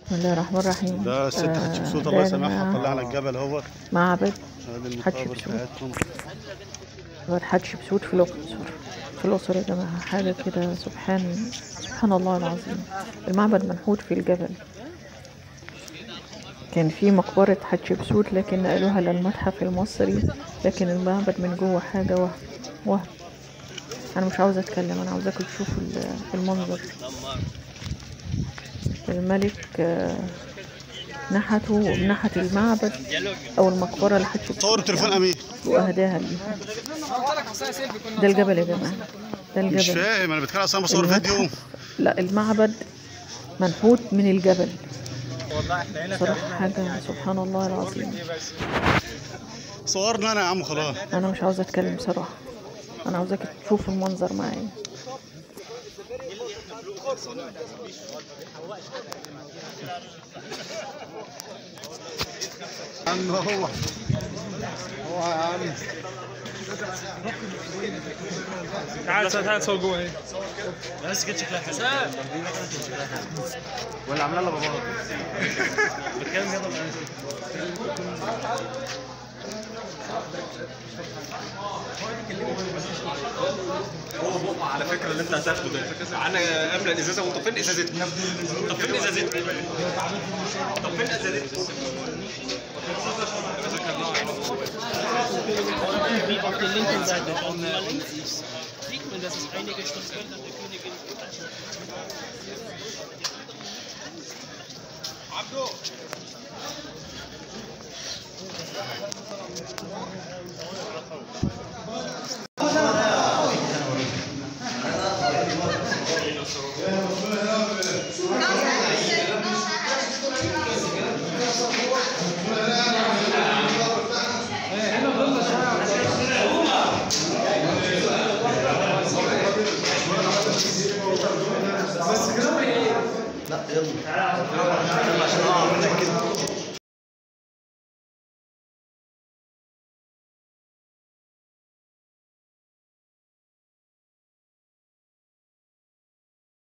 بسم الله الرحمن الرحيم ده الست آه، حتشبسوت ده الله يا يسامحها جماعة طلعنا الجبل اهوت معبد ادي المقابر حتشبسوت. بتاعتهم معبد حتشبسوت في الأقصر في الأقصر يا جماعة حاجة كده سبحان سبحان الله العظيم المعبد منحوت في الجبل كان في مقبرة حتشبسوت لكن نقلوها للمتحف المصري لكن المعبد من جوه حاجة وهم وهم أنا مش عاوزة أتكلم أنا عاوزاكم تشوفوا ال- المنظر الملك آه، نحته ونحت المعبد أو المقبرة لحتشبسوت صور التليفون امين وأهداها ليه ده الجبل يا جماعة ده مش الجبل فاهم انا بتكلم اصلا بصور فيديو المتحف لا المعبد منحوت من الجبل صراحة حاجة سبحان الله العظيم صورنا انا يا عم خلاص أنا مش عاوزة أتكلم صراحة أنا عاوزاك تشوفوا المنظر معايا يا عم هو هو يا عم تعال تعال صور جوه اهي بس كده شكلها حلو ولا عامله لها بابا بتكلم يلا هو بقى على فكره اللي انت هتاخده ده انا قبل الازازه وانت فين ازازتك طب فين ازازتك طب فين ازازتك Wie auf der linken Seite von sieht man, dass es einige Stücke der Königin لا يلا يلا عشان اقع منك كده